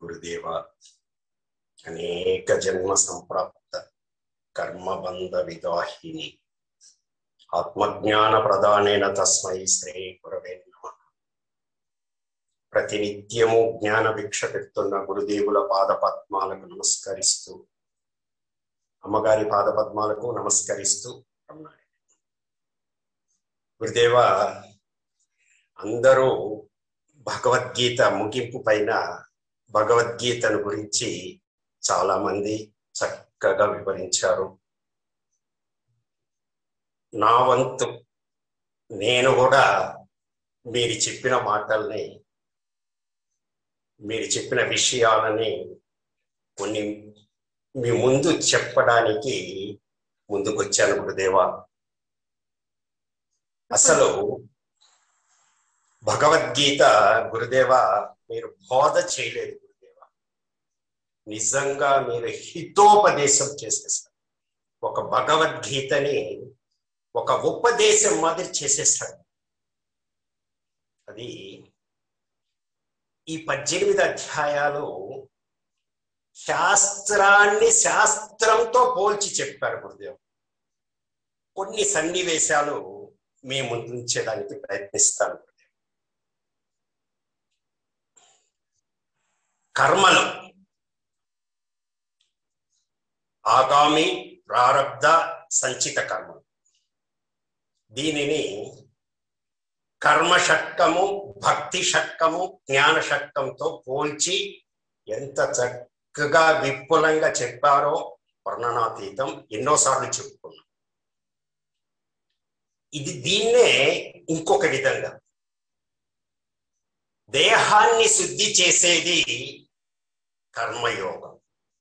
గురుదేవ అనేక జన్మ సంప్రాప్త కర్మబంధ విదాహిని ఆత్మజ్ఞాన ప్రదానేన తస్మై శ్రీ గురవే నమ ప్రతినిత్యము జ్ఞాన భిక్ష పెడుతున్న గురుదేవుల పాద పద్మాలకు నమస్కరిస్తూ అమ్మగారి పాద పద్మాలకు నమస్కరిస్తూ ఉన్నాను గురుదేవ అందరూ భగవద్గీత ముగింపు పైన భగవద్గీతను గురించి చాలా మంది చక్కగా వివరించారు నా వంతు నేను కూడా మీరు చెప్పిన మాటల్ని మీరు చెప్పిన విషయాలని కొన్ని మీ ముందు చెప్పడానికి ముందుకొచ్చాను గురుదేవా అసలు భగవద్గీత గురుదేవ మీరు బోధ చేయలేదు గురుదేవ నిజంగా మీరు హితోపదేశం చేసేస్తారు ఒక భగవద్గీతని ఒక ఉపదేశం మాదిరి చేసేస్తాడు అది ఈ పద్దెనిమిది అధ్యాయాలు శాస్త్రాన్ని శాస్త్రంతో పోల్చి చెప్పారు గురుదేవ్ కొన్ని సన్నివేశాలు మీ ముందు ఉంచడానికి ప్రయత్నిస్తాను కర్మలు ఆగామి ప్రారబ్ధ సంచిత కర్మ దీనిని కర్మ షట్కము భక్తి షట్కము జ్ఞాన షట్కంతో పోల్చి ఎంత చక్కగా విపులంగా చెప్పారో వర్ణనాతీతం ఎన్నోసార్లు చెప్పుకున్నాం ఇది దీన్నే ఇంకొక విధంగా దేహాన్ని శుద్ధి చేసేది కర్మయోగం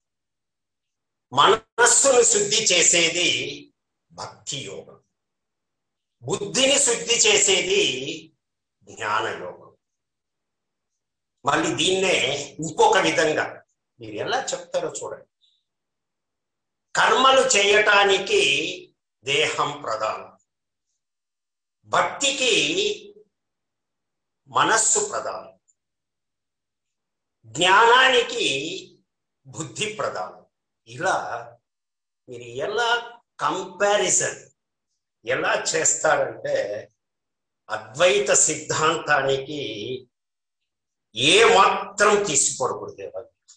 మనస్సును శుద్ధి చేసేది భక్తి యోగం బుద్ధిని శుద్ధి చేసేది జ్ఞానయోగం మళ్ళీ దీన్నే ఇంకొక విధంగా మీరు ఎలా చెప్తారో చూడండి కర్మలు చేయటానికి దేహం ప్రధానం భక్తికి మనస్సు ప్రధానం జ్ఞానానికి బుద్ధి ప్రధానం ఇలా మీరు ఎలా కంపారిజన్ ఎలా చేస్తారంటే అద్వైత సిద్ధాంతానికి ఏ మాత్రం తీసుకోకూడదు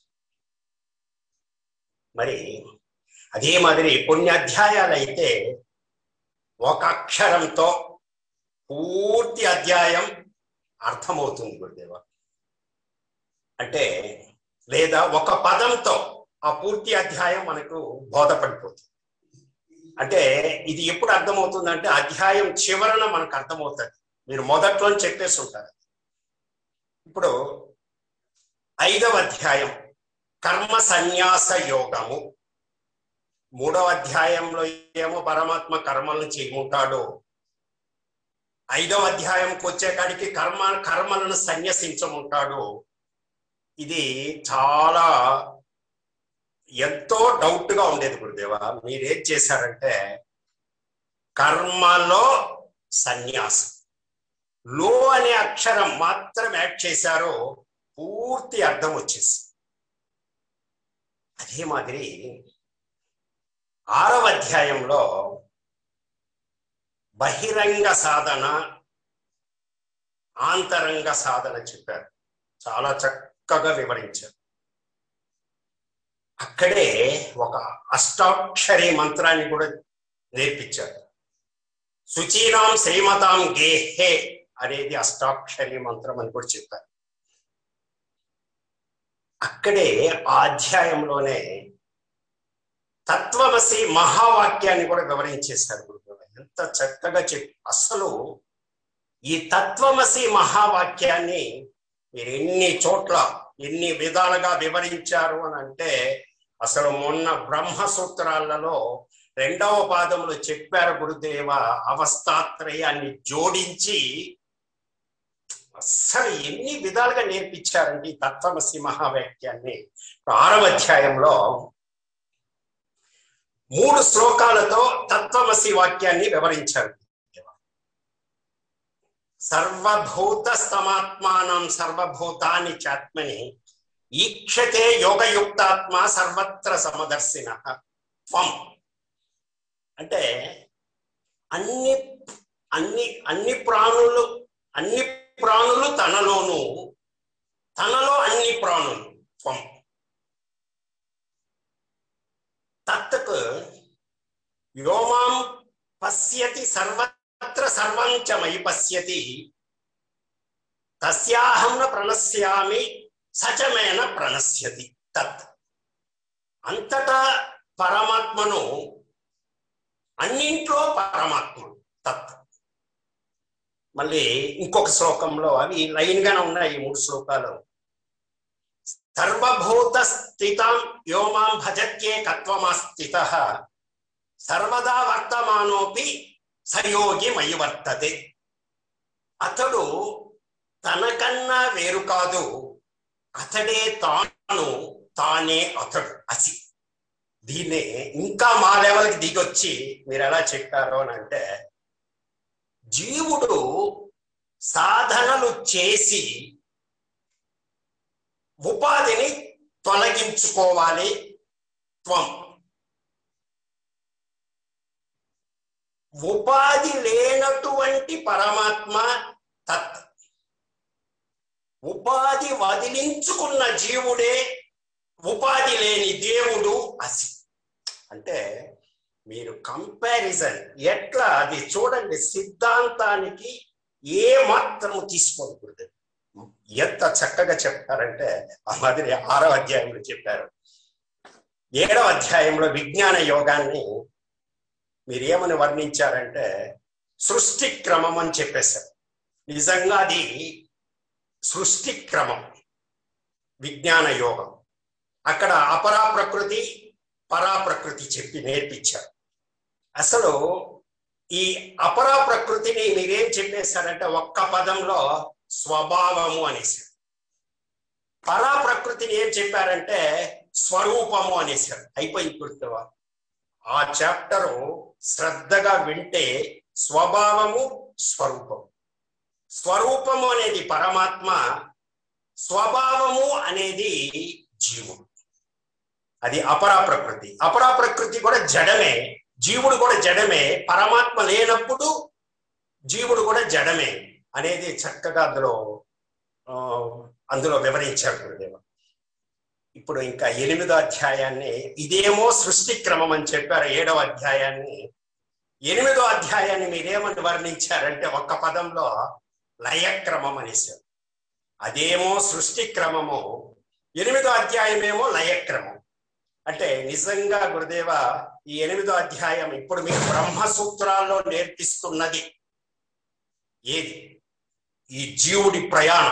మరి అదే మాదిరి కొన్ని అధ్యాయాలు అయితే ఒక అక్షరంతో పూర్తి అధ్యాయం అర్థమవుతుంది గురుదేవ అంటే లేదా ఒక పదంతో ఆ పూర్తి అధ్యాయం మనకు బోధపడిపోతుంది అంటే ఇది ఎప్పుడు అర్థమవుతుందంటే అధ్యాయం చివరన మనకు అర్థమవుతుంది మీరు మొదట్లో చెప్పేసి ఉంటారు ఇప్పుడు ఐదవ అధ్యాయం కర్మ సన్యాస యోగము మూడవ అధ్యాయంలో ఏమో పరమాత్మ కర్మలను చేయముంటాడు ఐదవ అధ్యాయంకి వచ్చేకాడికి కర్మ కర్మలను సన్యసించముంటాడు ఇది చాలా ఎంతో డౌట్ గా ఉండేది గురుదేవ మీరేం చేశారంటే కర్మలో సన్యాసం లో అనే అక్షరం మాత్రం యాడ్ చేశారో పూర్తి అర్థం వచ్చేసి అదే మాదిరి ఆరవ అధ్యాయంలో బహిరంగ సాధన ఆంతరంగ సాధన చెప్పారు చాలా చక్కగా వివరించారు అక్కడే ఒక అష్టాక్షరి మంత్రాన్ని కూడా నేర్పించారు శుచీనాం శ్రీమతాం గేహే అనేది అష్టాక్షరి మంత్రం అని కూడా చెప్పారు అక్కడే ఆ అధ్యాయంలోనే తత్వమసి మహావాక్యాన్ని కూడా వివరించేశారు గురుగారు ఎంత చక్కగా చెప్పి అసలు ఈ తత్వమసి మహావాక్యాన్ని మీరు ఎన్ని చోట్ల ఎన్ని విధాలుగా వివరించారు అని అంటే అసలు మొన్న బ్రహ్మసూత్రాలలో రెండవ పాదంలో చెప్పారు గురుదేవ అవస్థాత్రయాన్ని జోడించి అస్సలు ఎన్ని విధాలుగా నేర్పించారండి తత్వమసి మహావాక్యాన్ని ఆరవ అధ్యాయంలో మూడు శ్లోకాలతో తత్వమసి వాక్యాన్ని వివరించారు సర్వభూత స్తమాత్మానం సర్వభూతాన్ని చాత్మని ఈక్షతే యోగయుక్తాత్మ సర్వత్ర సమదర్శిన త్వం అంటే అన్ని అన్ని అన్ని ప్రాణులు అన్ని ప్రాణులు తనలోను తనలో అన్ని ప్రాణులు త్వం తత్తుకు వ్యోమాం పశ్యతి సర్వత్ర సర్వం చ మయి పశ్యతి తస్యాహం న ప్రణశ్యామి సచమేన ప్రణశ్యతి తత్ అంతటా పరమాత్మను అన్నింట్లో పరమాత్మ తత్ మళ్ళీ ఇంకొక శ్లోకంలో అవి లైన్ గానే ఉన్నాయి ఈ మూడు శ్లోకాలు సర్వభూత స్థితం వ్యోమాం భజత్యే కత్వమాస్థిత సర్వదా వర్తమానోపి సయోగి మయి వర్తతే అతడు తనకన్నా వేరు కాదు అతడే తాను తానే అతడు అసి దీన్నే ఇంకా మా లెవెల్కి దిగొచ్చి మీరు ఎలా చెప్పారో అని అంటే జీవుడు సాధనలు చేసి ఉపాధిని తొలగించుకోవాలి త్వం ఉపాధి లేనటువంటి పరమాత్మ తత్ ఉపాధి వదిలించుకున్న జీవుడే ఉపాధి లేని దేవుడు అసి అంటే మీరు కంపారిజన్ ఎట్లా అది చూడండి సిద్ధాంతానికి ఏ మాత్రము తీసుకోకూడదు ఎంత చక్కగా చెప్తారంటే ఆ మాదిరి ఆరో అధ్యాయంలో చెప్పారు ఏడవ అధ్యాయంలో విజ్ఞాన యోగాన్ని మీరు ఏమని వర్ణించారంటే సృష్టి క్రమం అని చెప్పేశారు నిజంగా అది సృష్టి క్రమం విజ్ఞాన యోగం అక్కడ అపరా ప్రకృతి పరా ప్రకృతి చెప్పి నేర్పించారు అసలు ఈ అపరా ప్రకృతిని మీరేం చెప్పేశారంటే ఒక్క పదంలో స్వభావము అనేసారు పరా ప్రకృతిని ఏం చెప్పారంటే స్వరూపము అనేసారు అయిపోయింది గుర్తువా ఆ చాప్టరు శ్రద్ధగా వింటే స్వభావము స్వరూపం స్వరూపము అనేది పరమాత్మ స్వభావము అనేది జీవుడు అది అపరా ప్రకృతి అపరా ప్రకృతి కూడా జడమే జీవుడు కూడా జడమే పరమాత్మ లేనప్పుడు జీవుడు కూడా జడమే అనేది చక్కగా అందులో అందులో వివరించారు గురుదేవ ఇప్పుడు ఇంకా ఎనిమిదో అధ్యాయాన్ని ఇదేమో సృష్టి క్రమం అని చెప్పారు ఏడవ అధ్యాయాన్ని ఎనిమిదో అధ్యాయాన్ని మీరేమని వర్ణించారంటే ఒక్క పదంలో లయక్రమం అనేసారు అదేమో సృష్టి క్రమము ఎనిమిదో అధ్యాయం ఏమో లయక్రమం అంటే నిజంగా గురుదేవ ఈ ఎనిమిదో అధ్యాయం ఇప్పుడు మీకు బ్రహ్మసూత్రాల్లో నేర్పిస్తున్నది ఏది ఈ జీవుడి ప్రయాణం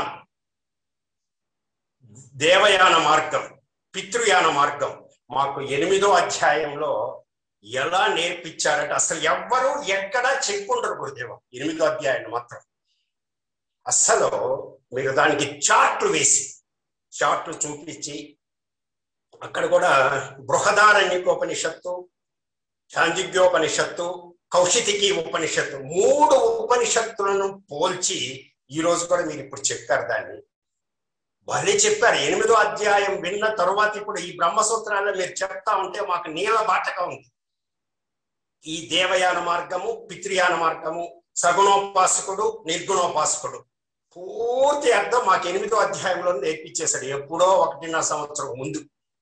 దేవయాన మార్గం పితృయాన మార్గం మాకు ఎనిమిదో అధ్యాయంలో ఎలా నేర్పించారంటే అసలు ఎవ్వరూ ఎక్కడా చెప్పుండరు గురుదేవ ఎనిమిదో అధ్యాయం మాత్రం అస్సలు మీరు దానికి చార్ట్లు వేసి చార్ట్లు చూపించి అక్కడ కూడా బృహదారణ్యకోపనిషత్తు చాందిగ్యోపనిషత్తు కౌశితికి ఉపనిషత్తు మూడు ఉపనిషత్తులను పోల్చి ఈ రోజు కూడా మీరు ఇప్పుడు చెప్పారు దాన్ని వాళ్ళే చెప్పారు ఎనిమిదో అధ్యాయం విన్న తరువాత ఇప్పుడు ఈ బ్రహ్మసూత్రాల్లో మీరు చెప్తా ఉంటే మాకు నీల బాటగా ఉంది ఈ దేవయాన మార్గము పితృయాన మార్గము సగుణోపాసకుడు నిర్గుణోపాసకుడు పూర్తి అర్థం మాకు ఎనిమిదో అధ్యాయంలో నేర్పించేశాడు ఎప్పుడో ఒకటిన్నర సంవత్సరం ముందు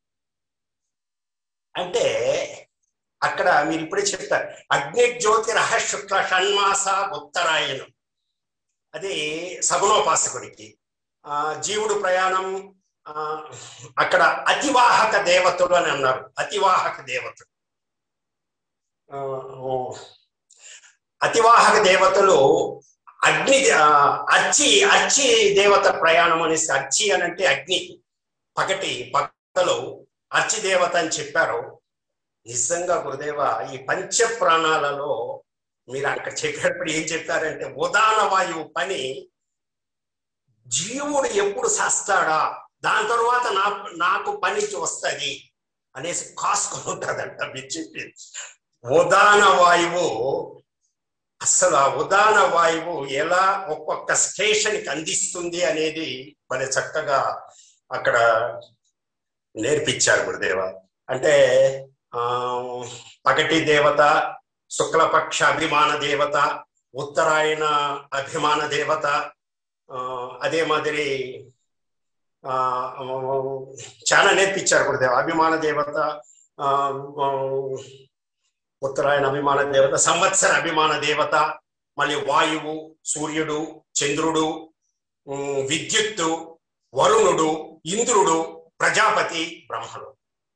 అంటే అక్కడ మీరు ఇప్పుడే చెప్తారు అగ్ని జ్యోతిరహ శుక్ల షణ్మాస ఉత్తరాయణం అది సగుణోపాసకుడికి ఆ జీవుడు ప్రయాణం ఆ అక్కడ అతివాహక దేవతలు అని అన్నారు అతివాహక దేవతలు అతివాహక దేవతలు అగ్ని అచ్చి అచ్చి దేవత ప్రయాణం అనేసి అచ్చి అని అంటే అగ్ని పగటి పగలు అర్చి దేవత అని చెప్పారు నిజంగా గురుదేవ ఈ పంచ ప్రాణాలలో మీరు అక్కడ చెప్పేటప్పుడు ఏం చెప్పారంటే ఉదాన వాయువు పని జీవుడు ఎప్పుడు సస్తాడా దాని తర్వాత నా నాకు పని వస్తుంది అనేసి కాసుకొని ఉంటుందంట మీరు చెప్పి ఉదాన వాయువు అసలు ఆ ఉదాన వాయువు ఎలా ఒక్కొక్క స్టేషన్కి అందిస్తుంది అనేది మరి చక్కగా అక్కడ నేర్పించారు గురుదేవ అంటే ఆ పగటి దేవత శుక్లపక్ష అభిమాన దేవత ఉత్తరాయణ అభిమాన దేవత ఆ, అదే మాదిరి ఆ, చాలా నేర్పించారు గురుదేవ అభిమాన దేవత ఆ, ఆ, ఉత్తరాయణ అభిమాన దేవత సంవత్సర అభిమాన దేవత మళ్ళీ వాయువు సూర్యుడు చంద్రుడు ఉమ్, విద్యుత్తు వరుణుడు ఇంద్రుడు ప్రజాపతి బ్రహ్మడు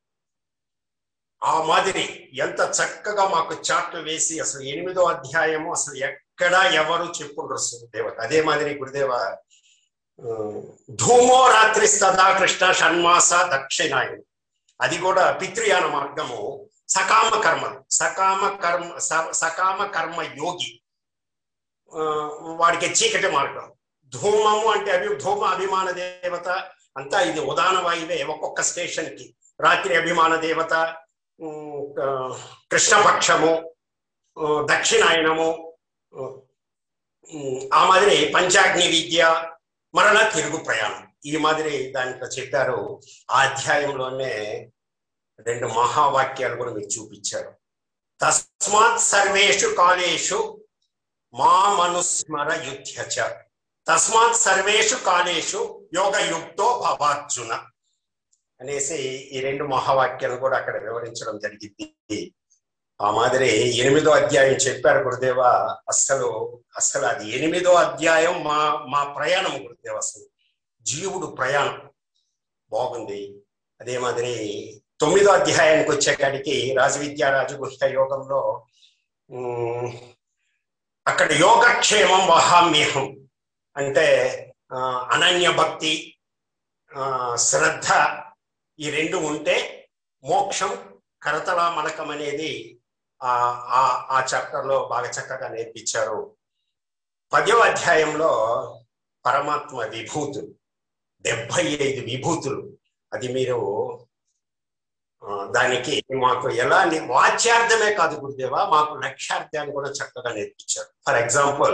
ఆ మాదిరి ఎంత చక్కగా మాకు చాట్లు వేసి అసలు ఎనిమిదో అధ్యాయము అసలు ఎక్కడా ఎవరు చెప్పుండ్రు దేవత అదే మాదిరి గురుదేవ ఆ, ధూమో రాత్రి సదా కృష్ణ షణ్మాస దక్షిణాయనం అది కూడా పితృయాన మార్గము సకామ కర్మ సకామ కర్మ స- సకామ కర్మ యోగి ఆ, వాడికి చీకటి మార్గం ధూమము అంటే అభి ధూమ అభిమాన దేవత అంతా ఇది ఉదాన వాయువే ఒక్కొక్క స్టేషన్ కి రాత్రి అభిమాన దేవత ఉమ్, ఆ, కృష్ణపక్షము ఆ, దక్షిణాయనము ఆ, ఉమ్, ఆ మాదిరి పంచాగ్ని విద్య మరలా తిరుగు ప్రయాణం ఈ మాదిరి దాంట్లో చెప్పారు ఆ అధ్యాయంలోనే రెండు మహావాక్యాలు కూడా మీకు చూపించారు తస్మాత్ సర్వేషు కాలేషు మా మనుస్మర యుధ్యచ తస్మాత్ సర్వేషు కాలేషు యోగయుక్తో భవార్జున అనేసి ఈ రెండు మహావాక్యాలు కూడా అక్కడ వివరించడం జరిగింది ఆ మాదిరి ఎనిమిదో అధ్యాయం చెప్పారు గురుదేవ అస్సలు అస్సలు అది ఎనిమిదో అధ్యాయం మా మా ప్రయాణం గురుదేవ అసలు జీవుడు ప్రయాణం బాగుంది అదే మాదిరి తొమ్మిదో అధ్యాయానికి వచ్చేకాడికి రాజవిద్యా రాజగుహ్య యోగంలో ఉమ్, అక్కడ యోగక్షేమం వహామ్యహం అంటే ఆ, అనన్య భక్తి ఆ, శ్రద్ధ ఈ రెండు ఉంటే మోక్షం కరతల మలకం అనేది ఆ ఆ ఆ చాప్టర్ లో బాగా చక్కగా నేర్పించారు పదో అధ్యాయంలో పరమాత్మ విభూతులు డెబ్బై ఐదు విభూతులు అది మీరు ఆ, దానికి మాకు ఎలా ని- వాచ్యార్థమే కాదు గురుదేవా మాకు లక్ష్యార్థాన్ని కూడా చక్కగా నేర్పించారు ఫర్ ఎగ్జాంపుల్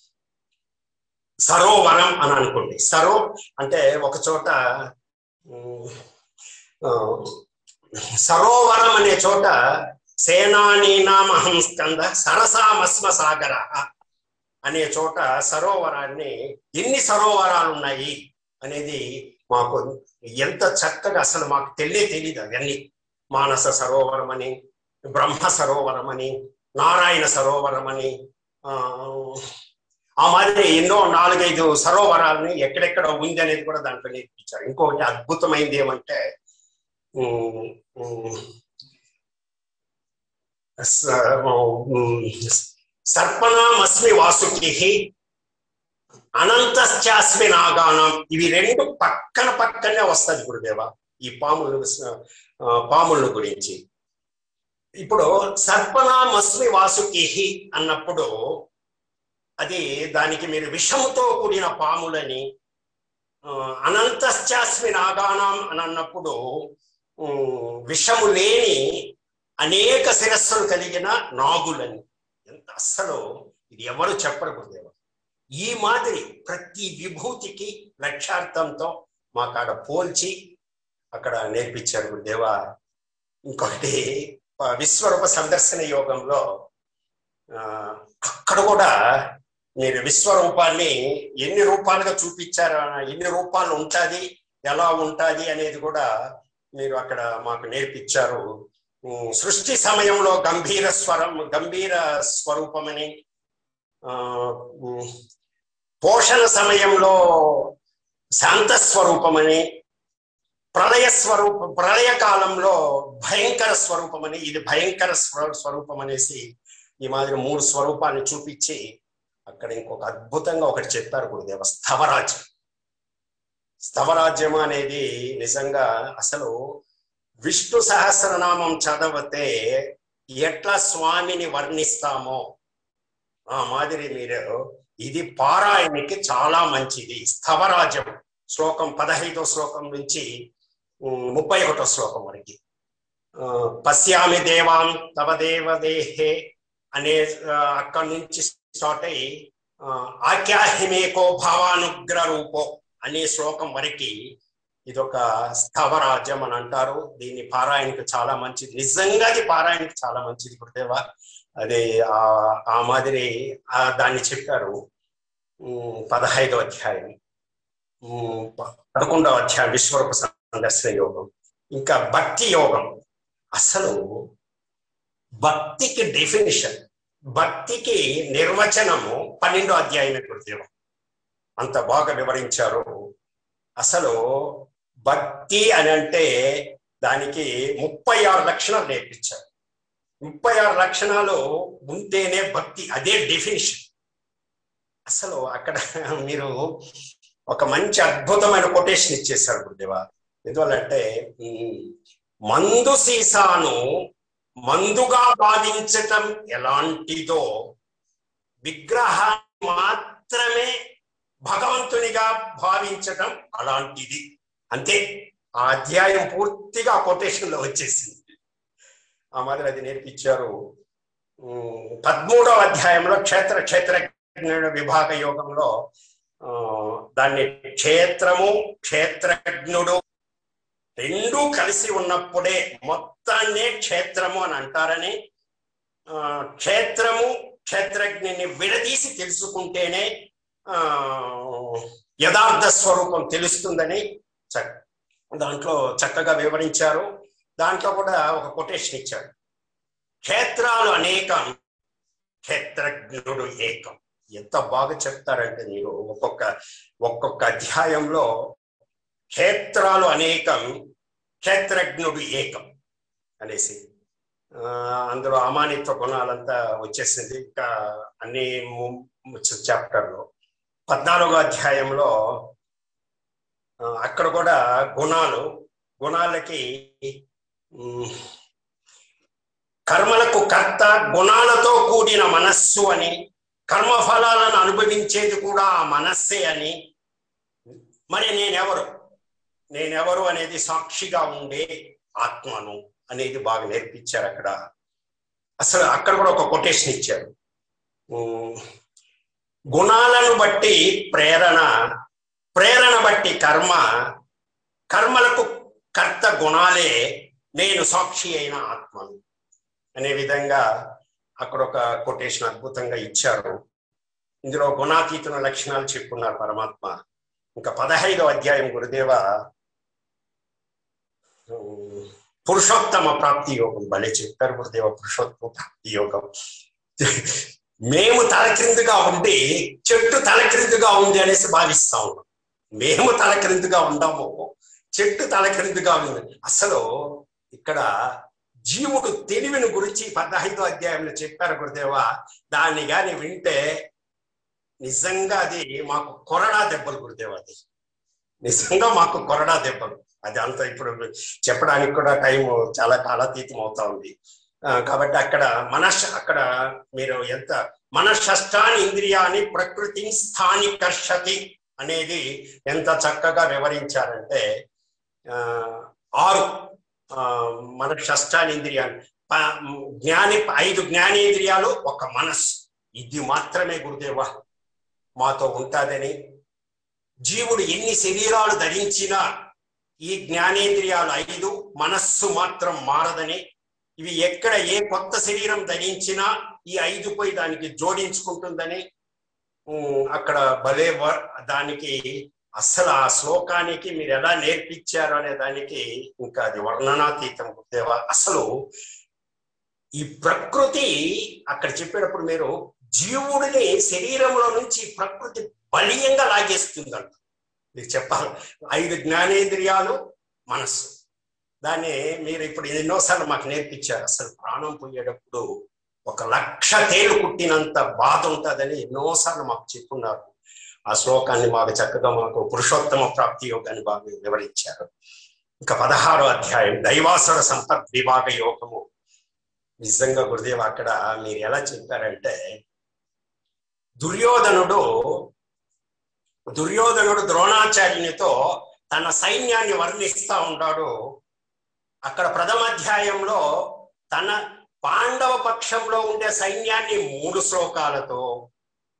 సరోవరం అని అనుకోండి సరో అంటే ఒక చోట ఉమ్, ఆ, సరోవరం అనే చోట సేనానీనామహం స్కంద సరసామస్మ సాగర అనే చోట సరోవరాన్ని ఎన్ని సరోవరాలు ఉన్నాయి అనేది మాకు ఎంత చక్కగా అసలు మాకు తెలియ తెలియదు అవన్నీ మానస సరోవరం అని బ్రహ్మ సరోవరం అని నారాయణ సరోవరం అని ఆ ఆ మాదిరి ఎన్నో నాలుగైదు సరోవరాలని ఎక్కడెక్కడ ఉంది అనేది కూడా దాంట్లో నేర్పించారు ఇంకొకటి అద్భుతమైంది ఏమంటే ఉమ్, ఉమ్, స- ఉమ్, సర్పణామస్మి వాసుకి అనంతశ్చాస్మి నాగానం ఇవి రెండు పక్కన పక్కనే వస్తుంది గురుదేవ ఈ పాములు ఆ, పాముల గురించి ఇప్పుడు సర్పణామస్మి వాసుకి అన్నప్పుడు అది దానికి మీరు విషముతో కూడిన పాములని ఆ, అనంతశ్చాస్మి నాగానం అని అన్నప్పుడు ఉమ్, విషము లేని అనేక శిరస్సులు కలిగిన నాగులని ఎంత అస్సలు ఇది ఎవరు చెప్పరు గురుదేవ ఈ మాదిరి ప్రతి విభూతికి లక్ష్యార్థంతో మా కాడ పోల్చి అక్కడ నేర్పించారు గురుదేవ ఇంకొకటి ఆ, విశ్వరూప సందర్శన యోగంలో ఆ, అక్కడ కూడా మీరు విశ్వరూపాన్ని ఎన్ని రూపాలుగా చూపించారు ఎన్ని రూపాలు ఉంటుంది ఎలా ఉంటుంది అనేది కూడా మీరు అక్కడ మాకు నేర్పించారు ఉమ్, సృష్టి సమయంలో గంభీర స్వరం గంభీర స్వరూపమని ఆ, ఉమ్, పోషణ సమయంలో శాంత స్వరూపమని ప్రళయ స్వరూప ప్రళయ కాలంలో భయంకర స్వరూపమని ఇది భయంకర స్వ- స్వరూపం అనేసి ఈ మాదిరి మూడు స్వరూపాన్ని చూపించి అక్కడ ఇంకొక అద్భుతంగా ఒకటి చెప్పారు గురుదేవ స్థవరాజ్యం స్థవరాజ్యం అనేది నిజంగా అసలు విష్ణు సహస్రనామం చదవతే ఎట్లా స్వామిని వర్ణిస్తామో ఆ మాదిరి మీరు ఇది పారాయణకి చాలా మంచిది స్థవరాజ్యం శ్లోకం పదహైదో శ్లోకం నుంచి ఉమ్, ముప్పై ఒకటో శ్లోకం వరకు ఆ, పశ్యామి దేవాం తవ దేవదేహే అనే ఆ, అక్కడి నుంచి స్టార్ట్ అయ్యి ఆ, ఆఖ్యాహిమేకో భావానుగ్ర రూపో అనే శ్లోకం వరకు ఇది ఒక స్థవరాజ్యం అని అంటారు దీన్ని పారాయణకి చాలా మంచిది నిజంగా అది పారాయణకి చాలా మంచిది గురుదేవ అదే ఆ ఆ మాదిరి ఆ దాన్ని చెప్పారు ఉమ్, పదహైదో అధ్యాయం ఉమ్, ప- పదకొండవ అధ్యాయం విశ్వరూప సందర్శన యోగం ఇంకా భక్తి యోగం అసలు భక్తికి డెఫినిషన్ భక్తికి నిర్వచనము పన్నెండో అధ్యాయమే గురుదేవం అంత బాగా వివరించారు అసలు భక్తి అని అంటే దానికి ముప్పై ఆరు లక్షణాలు నేర్పించారు ముప్పై ఆరు లక్షణాలు ఉంటేనే భక్తి అదే డెఫినిషన్ అసలు అక్కడ మీరు ఒక మంచి అద్భుతమైన కొటేషన్ ఇచ్చేశారు గురుదేవా ఎందువల్లంటే ఉమ్, మందు సీసాను మందుగా భావించటం ఎలాంటిదో విగ్రహాన్ని మాత్రమే భగవంతునిగా భావించటం అలాంటిది అంతే ఆ అధ్యాయం పూర్తిగా కొటేషన్ లో వచ్చేసింది ఆ మాదిరి అది నేర్పించారు ఉమ్, పదమూడవ అధ్యాయంలో క్షేత్ర క్షేత్రజ్ఞ విభాగ యోగంలో ఆ, దాన్ని క్షేత్రము క్షేత్రజ్ఞుడు రెండూ కలిసి ఉన్నప్పుడే మొత్తాన్నే క్షేత్రము అని అంటారని ఆ, క్షేత్రము క్షేత్రజ్ఞుని విడదీసి తెలుసుకుంటేనే ఆ యథార్థ స్వరూపం తెలుస్తుందని చ- దాంట్లో చక్కగా వివరించారు దాంట్లో కూడా ఒక కొటేషన్ ఇచ్చాడు క్షేత్రాలు అనేకం క్షేత్రజ్ఞుడు ఏకం ఎంత బాగా చెప్తారంటే మీరు ఒక్కొక్క ఒక్కొక్క అధ్యాయంలో క్షేత్రాలు అనేకం క్షేత్రజ్ఞుడు ఏకం అనేసి ఆ, అందులో అమానిత్వ గుణాలంతా వచ్చేసింది ఇంకా అన్ని చాప్టర్లో పద్నాలుగో అధ్యాయంలో ఆ, అక్కడ కూడా గుణాలు గుణాలకి ఉమ్, కర్మలకు కర్త గుణాలతో కూడిన మనస్సు అని కర్మఫలాలను అనుభవించేది కూడా ఆ మనస్సే అని మరి నేనెవరు నేనెవరు అనేది సాక్షిగా ఉండే ఆత్మను అనేది బాగా నేర్పించారు అక్కడ అసలు అక్కడ కూడా ఒక కొటేషన్ ఇచ్చారు ఉమ్, గుణాలను బట్టి ప్రేరణ ప్రేరణ బట్టి కర్మ కర్మలకు కర్త గుణాలే నేను సాక్షి అయిన ఆత్మను అనే విధంగా అక్కడ ఒక కొటేషన్ అద్భుతంగా ఇచ్చారు ఇందులో గుణాతీతుల లక్షణాలు చెప్పున్నారు పరమాత్మ ఇంకా పదహైదో అధ్యాయం గురుదేవ ఉమ్, పురుషోత్తమ ప్రాప్తి యోగం భలే చెప్పారు గురుదేవ పురుషోత్తమ ప్రాప్తి యోగం మేము తలక్రిందుగా ఉండి చెట్టు తలక్రిందుగా ఉంది అనేసి భావిస్తా ఉన్నాం మేము తలక్రిందుగా ఉందాము చెట్టు తలక్రిందుగా ఉంది అసలు ఇక్కడ జీవుడు తెలివిని గురించి పదహైదో అధ్యాయంలో చెప్పారు గురుదేవ దాన్ని గాని వింటే నిజంగా అది మాకు కొరడా దెబ్బలు గురుదేవ అది నిజంగా మాకు కొరడా దెబ్బలు అది అంత ఇప్పుడు చెప్పడానికి కూడా టైం చాలా కాలాతీతం అవుతా ఉంది ఆ, కాబట్టి అక్కడ మనష్ అక్కడ మీరు ఎంత మనషష్టాని ఇంద్రియాని ప్రకృతి స్థానికర్షతి అనేది ఎంత చక్కగా వివరించారంటే ఆ, ఆరు ఆ, మన షష్టాని ఇంద్రియాలు ప- జ్ఞాని ఐదు జ్ఞానేంద్రియాలు ఒక మనస్సు ఇది మాత్రమే గురుదేవ మాతో ఉంటాదని జీవుడు ఎన్ని శరీరాలు ధరించినా ఈ జ్ఞానేంద్రియాలు ఐదు మనస్సు మాత్రం మారదని ఇవి ఎక్కడ ఏ కొత్త శరీరం ధరించినా ఈ ఐదు పోయి దానికి జోడించుకుంటుందని ఉమ్, అక్కడ భలే వ- దానికి అసలు ఆ శ్లోకానికి మీరు ఎలా నేర్పించారు అనే దానికి ఇంకా అది వర్ణనాతీతం గురుదేవ అసలు ఈ ప్రకృతి అక్కడ చెప్పేటప్పుడు మీరు జీవుడిని శరీరంలో నుంచి ప్రకృతి బలీయంగా లాగేస్తుందంట మీకు చెప్పాలి ఐదు జ్ఞానేంద్రియాలు మనస్సు దాన్ని మీరు ఇప్పుడు ఎన్నోసార్లు మాకు నేర్పించారు అసలు ప్రాణం పోయేటప్పుడు ఒక లక్ష తేలు కుట్టినంత బాధ ఉంటుందని ఎన్నోసార్లు మాకు చెప్పున్నారు ఆ శ్లోకాన్ని బాగా చక్కగా మాకు పురుషోత్తమ ప్రాప్తి యోగాన్ని బాగా వివరించారు ఇంకా పదహారో అధ్యాయం దైవాసుర సంపత్ విభాగ యోగము నిజంగా గురుదేవ అక్కడ మీరు ఎలా చెప్పారంటే దుర్యోధనుడు దుర్యోధనుడు ద్రోణాచార్యునితో తన సైన్యాన్ని వర్ణిస్తా ఉన్నాడు అక్కడ ప్రథమ అధ్యాయంలో తన పాండవ పక్షంలో ఉండే సైన్యాన్ని మూడు శ్లోకాలతో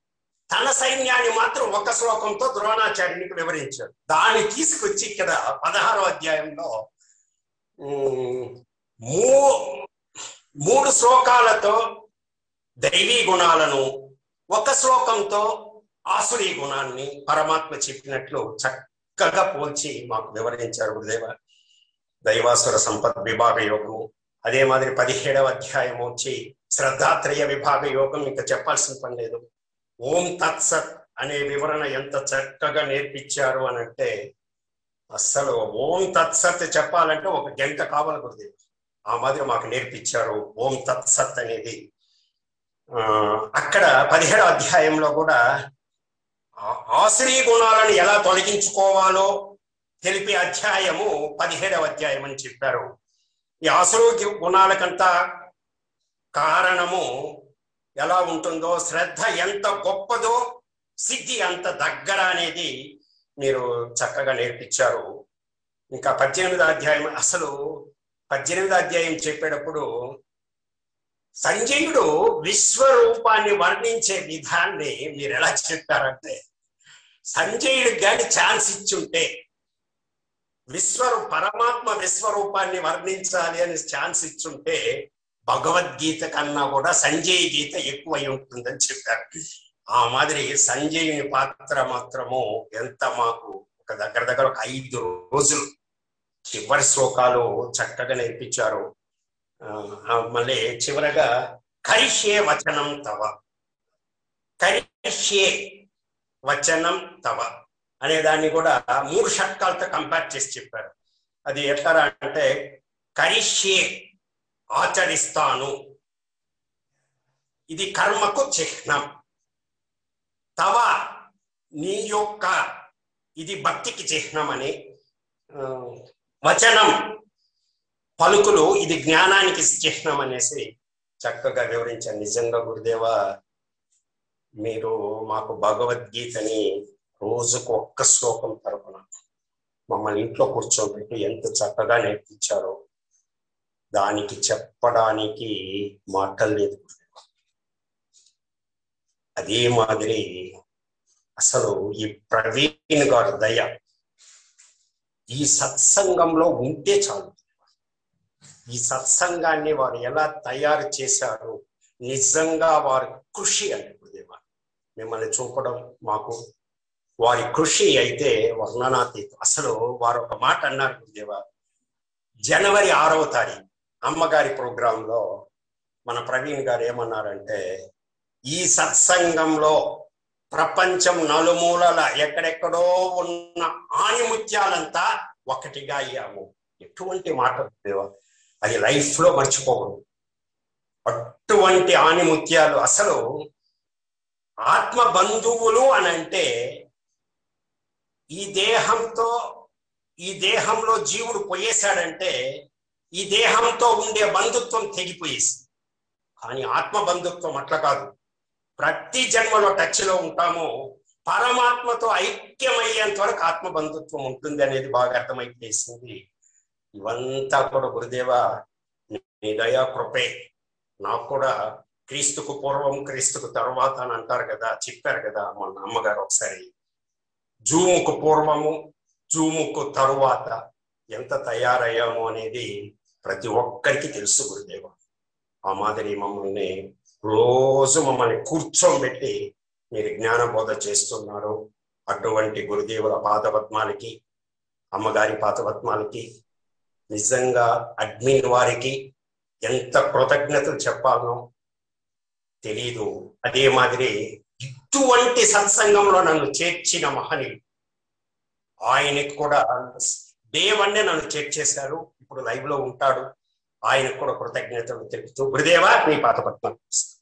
తన సైన్యాన్ని మాత్రం ఒక శ్లోకంతో ద్రోణాచార్యునికి వివరించాడు దాన్ని తీసుకొచ్చి ఇక్కడ పదహారో అధ్యాయంలో ఉమ్, మూ మూడు శ్లోకాలతో దైవీ గుణాలను ఒక శ్లోకంతో ఆసురీ గుణాన్ని పరమాత్మ చెప్పినట్లు చక్కగా పోల్చి మాకు వివరించారు గురుదేవ దైవాసుర సంపత్ విభాగ యోగము అదే మాదిరి పదిహేడవ అధ్యాయం వచ్చి శ్రద్ధాత్రయ విభాగ యోగం ఇంకా చెప్పాల్సిన పని లేదు ఓం తత్సత్ అనే వివరణ ఎంత చక్కగా నేర్పించారు అని అంటే అస్సలు ఓం తత్సత్ చెప్పాలంటే ఒక గంట కావాలి గురుదేవ్ ఆ మాదిరి మాకు నేర్పించారు ఓం తత్సత్ అనేది ఆ అక్కడ పదిహేడో అధ్యాయంలో కూడా ఆ- ఆశ్రయ గుణాలను ఎలా తొలగించుకోవాలో తెలిపే అధ్యాయము పదిహేడవ అధ్యాయం అని చెప్పారు ఈ ఆశ్రయ గుణాలకంతా కారణము ఎలా ఉంటుందో శ్రద్ధ ఎంత గొప్పదో సిద్ధి అంత దగ్గర అనేది మీరు చక్కగా నేర్పించారు ఇంకా పద్దెనిమిదో అధ్యాయం అసలు పద్దెనిమిదో అధ్యాయం చెప్పేటప్పుడు సంజయుడు విశ్వరూపాన్ని వర్ణించే విధాన్ని మీరు ఎలా చెప్పారంటే సంజయుడికి కానీ ఛాన్స్ ఇచ్చుంటే విశ్వరు పరమాత్మ విశ్వరూపాన్ని వర్ణించాలి అని ఛాన్స్ ఇచ్చుంటే భగవద్గీత కన్నా కూడా సంజయ్ గీత ఎక్కువై ఉంటుందని చెప్పారు ఆ మాదిరి సంజయుని పాత్ర మాత్రము ఎంత మాకు ఒక దగ్గర దగ్గర ఒక ఐదు రోజులు చివరి శ్లోకాలు చక్కగా నేర్పించారు ఆ, ఆ, మళ్ళీ చివరగా కరిష్యే వచనం తవ కరిష్యే వచనం తవ అనే దాన్ని కూడా మూడు షట్కాలతో కంపేర్ చేసి చెప్పారు అది ఎట్లా అంటే కరిష్యే ఆచరిస్తాను ఇది కర్మకు చిహ్నం తవ నీ యొక్క ఇది భక్తికి చిహ్నం అని ఆ, వచనం పలుకులు ఇది జ్ఞానానికి చిహ్నం అనేసి చక్కగా వివరించారు నిజంగా గురుదేవ మీరు మాకు భగవద్గీతని రోజుకు ఒక్క శ్లోకం తరపున మమ్మల్ని ఇంట్లో కూర్చోబెట్టి ఎంత చక్కగా నేర్పించారో దానికి చెప్పడానికి మాటలు లేదు గురుదేవ. అదే మాదిరి అసలు ఈ ప్రవీణ్ గారి దయ ఈ సత్సంగంలో ఉంటే చాలు ఈ సత్సంగాన్ని వారు ఎలా తయారు చేశారు నిజంగా వారి కృషి అండి గురుదేవ మిమ్మల్ని చూపడం మాకు వారి కృషి అయితే వర్ణనాతీతం అసలు వారు ఒక మాట అన్నారు గురుదేవ జనవరి ఆరవ తారీఖు అమ్మగారి ప్రోగ్రామ్ లో మన ప్రవీణ్ గారు ఏమన్నారంటే ఈ సత్సంగంలో ప్రపంచం నలుమూలల ఎక్కడెక్కడో ఉన్న ఆనిముత్యాలంతా ఒకటిగా అయ్యాము ఎటువంటి మాట గురుదేవ అది లైఫ్ లో మర్చిపోకూడదు అటువంటి ఆనిముత్యాలు అసలు ఆత్మ బంధువులు అని అంటే ఈ దేహంతో ఈ దేహంలో జీవుడు పోయేశాడంటే ఈ దేహంతో ఉండే బంధుత్వం తెగిపోయేసి కానీ ఆత్మ బంధుత్వం అట్లా కాదు ప్రతి జన్మలో టచ్ లో ఉంటాము పరమాత్మతో ఐక్యమయ్యేంత వరకు ఆత్మ బంధుత్వం ఉంటుంది అనేది బాగా అర్థమైపోయేసింది ఇవంతా కూడా గురుదేవ నీ దయా కృపే నాకు కూడా క్రీస్తుకు పూర్వం క్రీస్తుకు తర్వాత అని అంటారు కదా చెప్పారు కదా మొన్న అమ్మగారు ఒకసారి జూముకు పూర్వము జూముకు తరువాత ఎంత తయారయ్యాము అనేది ప్రతి ఒక్కరికి తెలుసు గురుదేవ ఆ మాదిరి మమ్మల్ని రోజు మమ్మల్ని కూర్చోబెట్టి మీరు జ్ఞానబోధ చేస్తున్నారు అటువంటి గురుదేవుల పాదపద్మాలకి అమ్మగారి పాదపద్మాలకి నిజంగా అడ్మిన్ వారికి ఎంత కృతజ్ఞతలు చెప్పాలో తెలీదు అదే మాదిరి ఇటువంటి సత్సంగంలో నన్ను చేర్చిన మహనీయుడు ఆయనకి కూడా డే వన్నే నన్ను చేర్చేశారు ఇప్పుడు లైవ్ లో ఉంటాడు ఆయనకు కూడా కృతజ్ఞతలు తెలుపుతూ గురుదేవా మీ పాత పద్మ